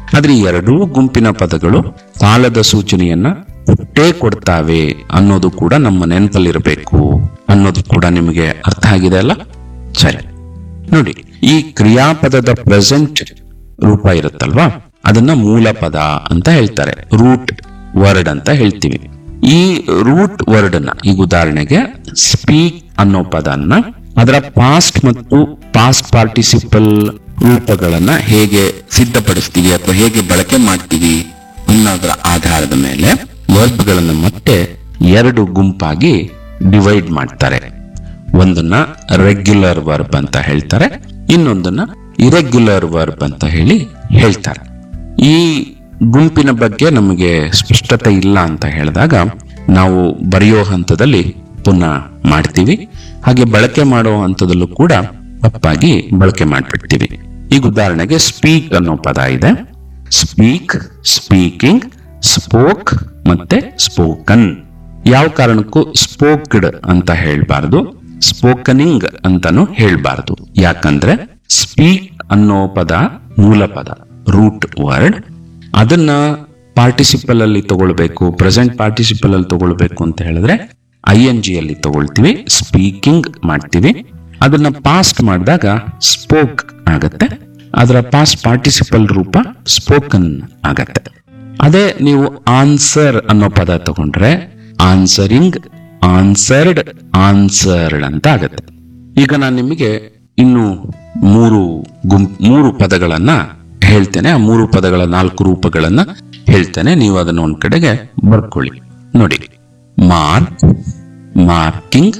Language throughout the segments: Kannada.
ಆದ್ರೆ ಈ ಎರಡೂ ಗುಂಪಿನ ಪದಗಳು ಕಾಲದ ಸೂಚನೆಯನ್ನ ಕೊಟ್ಟೇ ಕೊಡ್ತಾವೆ ಅನ್ನೋದು ಕೂಡ ನಮ್ಮ ನೆನಪಲ್ಲಿರಬೇಕು ಅನ್ನೋದು ಕೂಡ ನಿಮಗೆ ಅರ್ಥ ಆಗಿದೆ ಅಲ್ಲ ಸರಿ ನೋಡಿ ಈ ಕ್ರಿಯಾಪದದ ಪ್ರೆಸೆಂಟ್ ರೂಪ ಇರುತ್ತಲ್ವಾ ಅದನ್ನ ಮೂಲ ಪದ ಅಂತ ಹೇಳ್ತಾರೆ ರೂಟ್ ವರ್ಡ್ ಅಂತ ಹೇಳ್ತೀವಿ ಈ ರೂಟ್ ವರ್ಡ್ ನ ಈಗ ಉದಾಹರಣೆಗೆ ಸ್ಪೀಕ್ ಅನ್ನೋ ಪದನ್ನ ಅದರ ಪಾಸ್ಟ್ ಮತ್ತು ಪಾಸ್ಟ್ ಪಾರ್ಟಿಸಿಪಲ್ ರೂಪಗಳನ್ನ ಹೇಗೆ ಸಿದ್ಧಪಡಿಸ್ತೀವಿ ಅಥವಾ ಹೇಗೆ ಬಳಕೆ ಮಾಡ್ತೀವಿ ಅನ್ನೋದರ ಆಧಾರದ ಮೇಲೆ ವರ್ಬ್ಗಳನ್ನ ಮತ್ತೆ ಎರಡು ಗುಂಪಾಗಿ ಡಿವೈಡ್ ಮಾಡ್ತಾರೆ ಒಂದನ್ನ ರೆಗ್ಯುಲರ್ ವರ್ಬ್ ಅಂತ ಹೇಳ್ತಾರೆ ಇನ್ನೊಂದನ್ನ ಇರೆಗ್ಯುಲರ್ ವರ್ಬ್ ಅಂತ ಹೇಳಿ ಹೇಳ್ತಾರೆ ಈ ಗುಂಪಿನ ಬಗ್ಗೆ ನಮಗೆ ಸ್ಪಷ್ಟತೆ ಇಲ್ಲ ಅಂತ ಹೇಳಿದಾಗ ನಾವು ಬರೆಯೋ ಹಂತದಲ್ಲಿ ಪುನಃ ಮಾಡ್ತೀವಿ ಹಾಗೆ ಬಳಕೆ ಮಾಡೋ ಹಂತದಲ್ಲೂ ಕೂಡ ತಪ್ಪಾಗಿ ಬಳಕೆ ಮಾಡ್ಬಿಡ್ತೀವಿ ಈಗ ಉದಾಹರಣೆಗೆ ಸ್ಪೀಕ್ ಅನ್ನೋ ಪದ ಇದೆ ಸ್ಪೀಕ್ ಸ್ಪೀಕಿಂಗ್ ಸ್ಪೋಕ್ ಮತ್ತೆ ಸ್ಪೋಕನ್ ಯಾವ ಕಾರಣಕ್ಕೂ ಸ್ಪೋಕ್ಡ್ ಅಂತ ಹೇಳ್ಬಾರ್ದು ಸ್ಪೋಕನಿಂಗ್ ಅಂತಾನು ಹೇಳ್ಬಾರ್ದು ಯಾಕಂದ್ರೆ ಸ್ಪೀಕ್ ಅನ್ನೋ ಪದ ಮೂಲ ಪದ ರೂಟ್ ವರ್ಡ್ ಅದನ್ನ ಪಾರ್ಟಿಸಿಪಲ್ ಅಲ್ಲಿ ತಗೊಳ್ಬೇಕು ಪ್ರೆಸೆಂಟ್ ಪಾರ್ಟಿಸಿಪಲ್ ಅಲ್ಲಿ ತಗೊಳ್ಬೇಕು ಅಂತ ಹೇಳಿದ್ರೆ ಐ ಎನ್ ಜಿ ಅಲ್ಲಿ ತಗೊಳ್ತೀವಿ ಸ್ಪೀಕಿಂಗ್ ಮಾಡ್ತೀವಿ ಅದನ್ನ ಪಾಸ್ಟ್ ಮಾಡಿದಾಗ ಸ್ಪೋಕ್ ಆಗತ್ತೆ ಅದರ ಪಾಸ್ಟ್ ಪಾರ್ಟಿಸಿಪಲ್ ರೂಪ ಸ್ಪೋಕನ್ ಆಗತ್ತೆ ಅದೇ ನೀವು ಆನ್ಸರ್ ಅನ್ನೋ ಪದ ತಗೊಂಡ್ರೆ ಆನ್ಸರಿಂಗ್ ಆನ್ಸರ್ಡ್ ಆನ್ಸರ್ಡ್ ಅಂತ ಆಗತ್ತೆ ಈಗ ನಾನು ನಿಮಗೆ ಇನ್ನು ಮೂರು ಗುಂಪ್ ಮೂರು ಪದಗಳನ್ನ ಹೇಳ್ತೇನೆ ಆ ಮೂರು ಪದಗಳ ನಾಲ್ಕು ರೂಪಗಳನ್ನ ಹೇಳ್ತೇನೆ ನೀವು ಅದನ್ನ ಒಂದ್ ಕಡೆಗೆ ಬರ್ಕೊಳ್ಳಿ ನೋಡಿ mark marking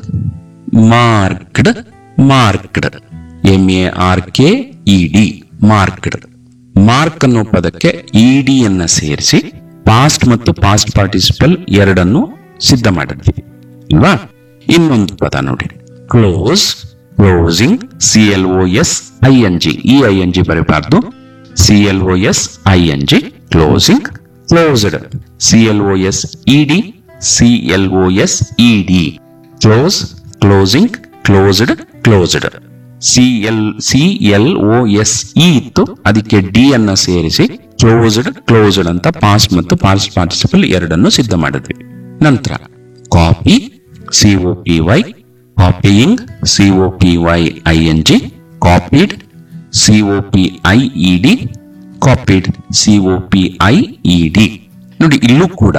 marked marked M A R K E D marked mark ಅನ್ನೋ ಪದಕ್ಕೆ ಇಡಿ ಅನ್ನ ಸೇರಿಸಿ ಪಾಸ್ಟ್ ಮತ್ತು ಪಾಸ್ಟ್ ಪಾರ್ಟಿಸಿಪಲ್ ಎರಡನ್ನು ಸಿದ್ಧ ಮಾಡಿದ್ವಿ ಅಲ್ವಾ ಇನ್ನೊಂದು ಪದ ನೋಡಿ close closing C L O S I N G E I N G ಬರೀಬಾರ್ದು C L O S I N G closing closed C L O S E D C L O S E D close closing closed closed C L C L O S E ಇತ್ತು ಅದಕ್ಕೆ ಡಿ ಅನ್ನ ಸೇರಿಸಿ ಕ್ಲೋಸ್ಡ್ ಕ್ಲೋಸ್ಡ್ ಅಂತ ಪಾಸ್ ಮತ್ತು ಪಾಸ್ ಪಾರ್ಟಿಸಿಪಲ್ ಎರಡನ್ನು ಸಿದ್ಧ ಮಾಡಿದ್ವಿ ನಂತರ copy C O P Y copying C O P Y I N G copied C O P I E D copied C O P I E D ನೋಡಿ ಇಲ್ಲೂ ಕೂಡ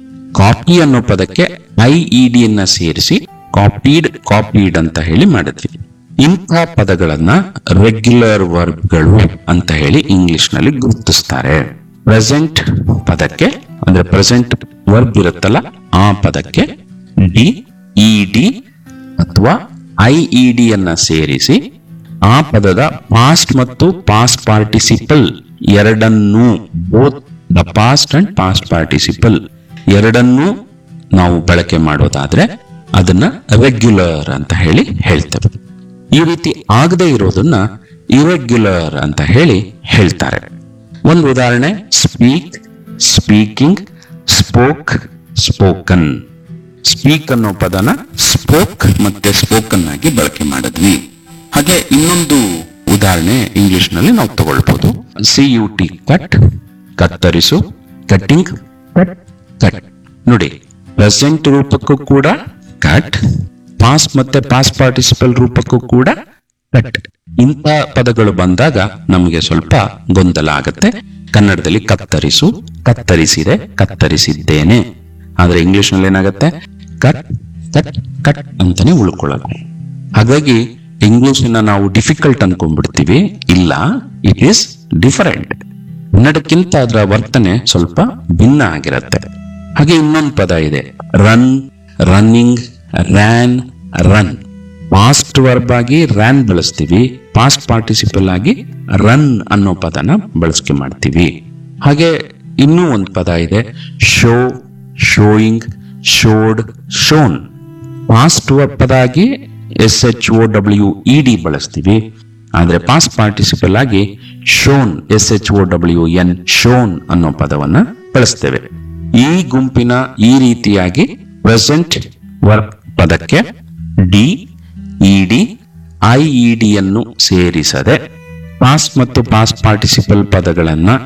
ಕಾಪಿ ಅನ್ನೋ ಪದಕ್ಕೆ ಐ ಇ ಡಿ ಅನ್ನ ಸೇರಿಸಿ ಕಾಪಿಡ್ ಕಾಪಿಡ್ ಅಂತ ಹೇಳಿ ಮಾಡಿದ್ವಿ ಇಂಥ ಪದಗಳನ್ನ ರೆಗ್ಯುಲರ್ ವರ್ಬ್ಗಳು ಅಂತ ಹೇಳಿ ಇಂಗ್ಲಿಷ್ ನಲ್ಲಿ ಗುರುತಿಸ್ತಾರೆ ಪ್ರೆಸೆಂಟ್ ಪದಕ್ಕೆ ಅಂದ್ರೆ ಪ್ರೆಸೆಂಟ್ ವರ್ಬ್ ಇರುತ್ತಲ್ಲ ಆ ಪದಕ್ಕೆ ಡಿ ಇ ಡಿ ಅಥವಾ ಐ ಇ ಡಿ ಅನ್ನ ಸೇರಿಸಿ ಆ ಪದದ ಪಾಸ್ಟ್ ಮತ್ತು ಪಾಸ್ಟ್ ಪಾರ್ಟಿಸಿಪಲ್ ಎರಡನ್ನೂ both the past and past participle ಎರಡನ್ನೂ ನಾವು ಬಳಕೆ ಮಾಡೋದಾದ್ರೆ ಅದನ್ನ ರೆಗ್ಯುಲರ್ ಅಂತ ಹೇಳಿ ಹೇಳ್ತೇವೆ ಈ ರೀತಿ ಆಗದೆ ಇರೋದನ್ನ ಇರೆಗ್ಯುಲರ್ ಅಂತ ಹೇಳಿ ಹೇಳ್ತಾರೆ ಒಂದು ಉದಾಹರಣೆ speak speaking spoke spoken speak ಅನ್ನೋ ಪದನ ಸ್ಪೋಕ್ ಮತ್ತೆ ಸ್ಪೋಕನ್ ಆಗಿ ಬಳಕೆ ಮಾಡಿದ್ವಿ ಹಾಗೆ ಇನ್ನೊಂದು ಉದಾಹರಣೆ ಇಂಗ್ಲಿಷ್ ನಲ್ಲಿ ನಾವು ತಗೊಳ್ಬಹುದು ಸಿ ಯು ಟಿ ಕಟ್ ಕತ್ತರಿಸು ಕಟ್ಟಿಂಗ್ ಕಟ್ ಕಟ್ ನೋಡಿ ಪ್ರೆಸೆಂಟ್ ರೂಪಕ್ಕೂ ಕೂಡ ಕಟ್ ಪಾಸ್ ಮತ್ತೆ ಪಾಸ್ ಪಾರ್ಟಿಸಿಪಲ್ ರೂಪಕ್ಕೂ ಕೂಡ ಕಟ್ ಇಂಥ ಪದಗಳು ಬಂದಾಗ ನಮಗೆ ಸ್ವಲ್ಪ ಗೊಂದಲ ಆಗತ್ತೆ ಕನ್ನಡದಲ್ಲಿ ಕತ್ತರಿಸು ಕತ್ತರಿಸಿದೆ ಕತ್ತರಿಸಿದ್ದೇನೆ ಆದ್ರೆ ಇಂಗ್ಲಿಷ್ ನಲ್ಲಿ ಏನಾಗತ್ತೆ ಕಟ್ ಕಟ್ ಕಟ್ ಅಂತಾನೆ ಉಳ್ಕೊಳ್ಳೋದು ಹಾಗಾಗಿ ಇಂಗ್ಲಿಷಿನ ನಾವು ಡಿಫಿಕಲ್ಟ್ ಅನ್ಕೊಂಡ್ಬಿಡ್ತೀವಿ ಇಲ್ಲ ಇಟ್ ಈಸ್ ಡಿಫರೆಂಟ್ ಕನ್ನಡಕ್ಕಿಂತ ಅದರ ವರ್ತನೆ ಸ್ವಲ್ಪ ಭಿನ್ನ ಆಗಿರುತ್ತೆ ಹಾಗೆ ಇನ್ನೊಂದು ಪದ ಇದೆ run running ran run past verb ಆಗಿ ರ್ಯಾನ್ ಬಳಸ್ತೀವಿ ಪಾಸ್ಟ್ ಪಾರ್ಟಿಸಿಪಲ್ ಆಗಿ ರನ್ ಅನ್ನೋ ಪದನ ಬಳಕೆ ಮಾಡ್ತೀವಿ ಹಾಗೆ ಇನ್ನೂ ಒಂದು ಪದ ಇದೆ show showing showed shown past ಪದ ಆಗಿ S H O W E D ಬಳಸ್ತೀವಿ ಆದ್ರೆ ಪಾಸ್ಟ್ ಪಾರ್ಟಿಸಿಪಲ್ ಆಗಿ shown S H O W N shown ಅನ್ನೋ ಪದವನ್ನ ಬಳಸ್ತೇವೆ ಈ ಗುಂಪಿನ ಈ ರೀತಿಯಾಗಿ ಪ್ರೆಸೆಂಟ್ ವರ್ಕ್ ಪದಕ್ಕೆ D ED I E D ಅನ್ನು ಸೇರಿಸದೆ ಪಾಸ್ಟ್ ಮತ್ತು ಪಾಸ್ಟ್ ಪಾರ್ಟಿಸಿಪಲ್ ಪದಗಳನ್ನ